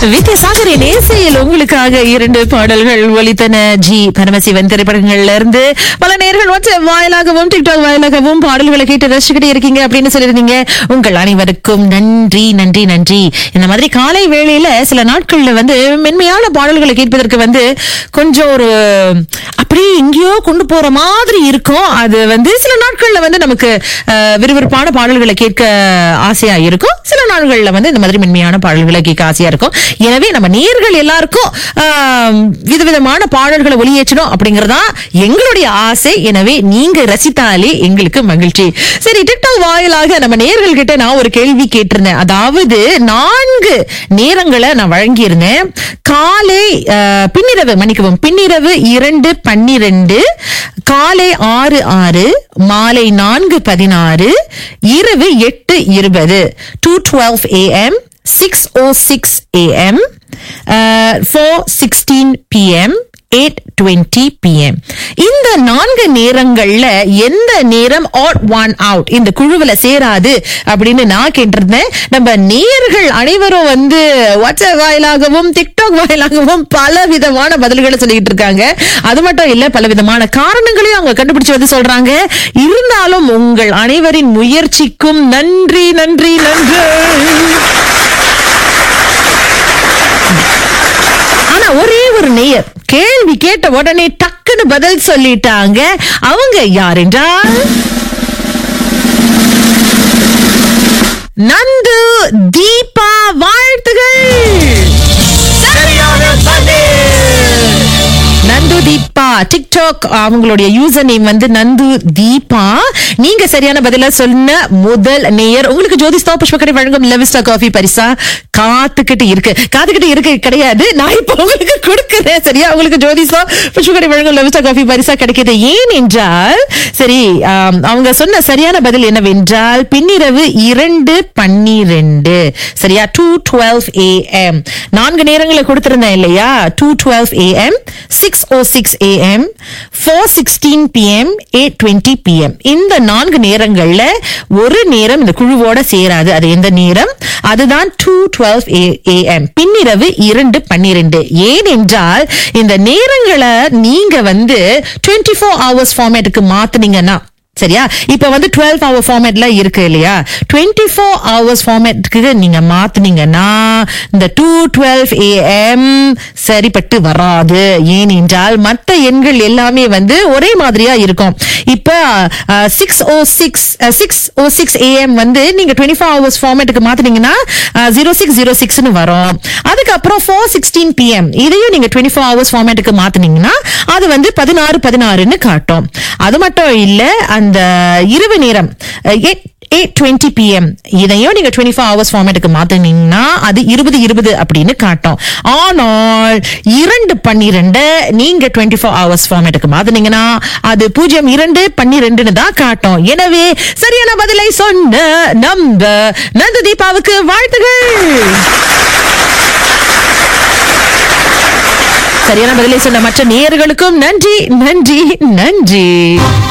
வித்யாசாகரின் இசையில் உங்களுக்காக இரண்டு பாடல்கள் ஒலித்தன ஜி பரமசிவன் திரைப்படங்கள்ல இருந்து பல நேர்கள் வாட்ஸ்அப் வாயிலாகவும் டிக்டாக் வாயிலாகவும் பாடல்களை கேட்டு ரசிச்சுக்கிட்டே இருக்கீங்க அப்படின்னு சொல்லியிருந்தீங்க உங்கள் அனைவருக்கும் நன்றி நன்றி நன்றி இந்த மாதிரி காலை வேளையில சில நாட்கள்ல வந்து மென்மையான பாடல்களை கேட்பதற்கு வந்து கொஞ்சம் ஒரு அப்படியே எங்கேயோ கொண்டு போற மாதிரி இருக்கும் அது வந்து சில நாட்கள்ல வந்து நமக்கு அஹ், விறுவிறுப்பான பாடல்களை கேட்க ஆசையா இருக்கும் சில நாட்கள்ல வந்து இந்த மாதிரி மென்மையான பாடல்களை கேட்க ஆசையா இருக்கும் எனவே நம்ம நேர்கள் எல்லாருக்கும் ஆம், விதவிதமான பாடல்களை ஒளியேற்றணும் அப்படிங்கறதா எங்களுடைய ஆசை எனவே நீங்க ரசித்தாலே எங்களுக்கு மகிழ்ச்சி சரி டிக்டாக் வாயிலாக நம்ம நேர்கள் கிட்ட நான் ஒரு கேள்வி கேட்டிருந்தேன் அதாவது நான்கு நேரங்களை நான் வழங்கியிருந்தேன் காலை அஹ், பின்னிரவு மன்னிக்கவும் பின்னிரவு இரண்டு பன்னிரண்டு காலை ஆறு ஆறு மாலை நான்கு பதினாறு இரவு எட்டு இருபது two twelve AM six O six AM four sixteen PM eight twenty PM இந்த நான்கு நேரங்கள்ல எந்த நேரம் ஆட் ஒன் அவுட் இந்த குழுவுல சேராது அப்படின்னு நான் கேட்டிருந்தேன் நம்ம நேயர்கள் அனைவரும் வந்து வாட்ஸ்அப் வாயிலாகவும் டிக்டாக் வாயிலாகவும் பல விதமான பதில்களை சொல்லிட்டு இருக்காங்க அது மட்டும் இல்ல பல விதமான காரணங்களையும் அவங்க கண்டுபிடிச்சு வந்து சொல்றாங்க இருந்தாலும் உங்கள் அனைவரின் முயற்சிக்கும் நன்றி நன்றி நன்றி ஆனா ஒரே ஒரு நேயர் கேள்வி கேட்ட உடனே டக்குன்னு பதில் சொல்லிட்டாங்க அவங்க யார் என்றால் நந்து தீபா வாழ்த்துகள் நந்து தீபா டிக்டாக் அவங்களுடைய யூசர் நேம் வந்து நந்து தீபா நீங்க சரியான பதில சொன்ன முதல் நேயர் உங்களுக்கு ஜோதிஸ்தா புஷ்பக்கடை வழங்கும் லெவிஸ்டா காஃபி பரிசா காத்துக்கிட்டு இருக்கு காத்துக்கிட்டு இருக்கு கிடையாது நான் இப்ப உங்களுக்கு கொடுக்கிறேன் சரியா உங்களுக்கு ஜோதிஸ்தா புஷ்பக்கடை வழங்கும் லெவிஸ்டா காஃபி பரிசா கிடைக்கிறது ஏன் என்றால் சரி ஆம், அவங்க சொன்ன சரியான பதில் என்னவென்றால் பின்னிரவு இரண்டு பன்னிரெண்டு சரியா டூ டுவெல் ஏஎம் நான்கு நேரங்களை கொடுத்திருந்தேன் இல்லையா two twelve AM six O six AM four sixteen PM eight twenty PM இந்த நான்கு நேரங்கள்ல ஒரு நேரம் இந்த குழுவோட சேராது அது எந்த நேரம் அதுதான் டூ டுவெல் ஏஎம் பின்னிரவு இரண்டு பன்னிரெண்டு ஏனென்றால் இந்த நேரங்களை நீங்க வந்து டுவெண்ட்டி ஃபோர் ஹவர்ஸ் ஃபார்மேட்டுக்கு மாத்துனீங்கன்னா சரியா இப்ப வந்து டுவெல் ஹவர் ஃபார்மேட்ல இருக்கு இல்லையா டுவெண்ட்டி ஃபோர் ஹவர்ஸ் ஃபார்மேட்டுக்கு நீங்க மாத்துனீங்கன்னா இந்த டூ டுவெல் ஏஎம் சரிப்பட்டு வராது ஏனென்றால் மற்ற எண்கள் எல்லாமே வந்து ஒரே மாதிரியா இருக்கும் இப்ப six O six six O six AM வந்து நீங்க டுவெண்ட்டி ஃபோர் ஹவர்ஸ் ஃபார்மேட்டுக்கு மாத்துனீங்கன்னா ஜீரோ சிக்ஸ் ஜீரோ சிக்ஸ்னு வரும் அதுக்கப்புறம் ஃபோர் சிக்ஸ்டீன் பிஎம் இதையும் நீங்க டுவெண்ட்டி ஃபோர் ஹவர்ஸ் ஃபார்மேட்டுக்கு மாத்துனீங்கன்னா அது வந்து பதினாறு பதினாறுன்னு காட்டும் அது மட்டும் இல்ல அந்த இரவு நேரம் எயிட் எயிட் டுவெண்ட்டி பிஎம் இதையும் நீங்க டுவெண்ட்டி ஃபோர் ஹவர்ஸ் ஃபார்மேட்டுக்கு மாத்தினீங்கன்னா அது இருபது இருபது அப்படின்னு காட்டும் ஆனால் இரண்டு பன்னிரெண்டு நீங்க டுவெண்ட்டி ஃபோர் ஹவர்ஸ் ஃபார்மேட்டுக்கு மாத்தினீங்கன்னா அது பூஜ்ஜியம் இரண்டு பன்னிரெண்டுன்னு தான் காட்டும் எனவே சரியான பதிலை சொன்ன நம்ப நந்த தீபாவுக்கு வாழ்த்துகள் சரியான பதிலை சொன்ன மற்ற நேயர்களுக்கும் நன்றி நன்றி நன்றி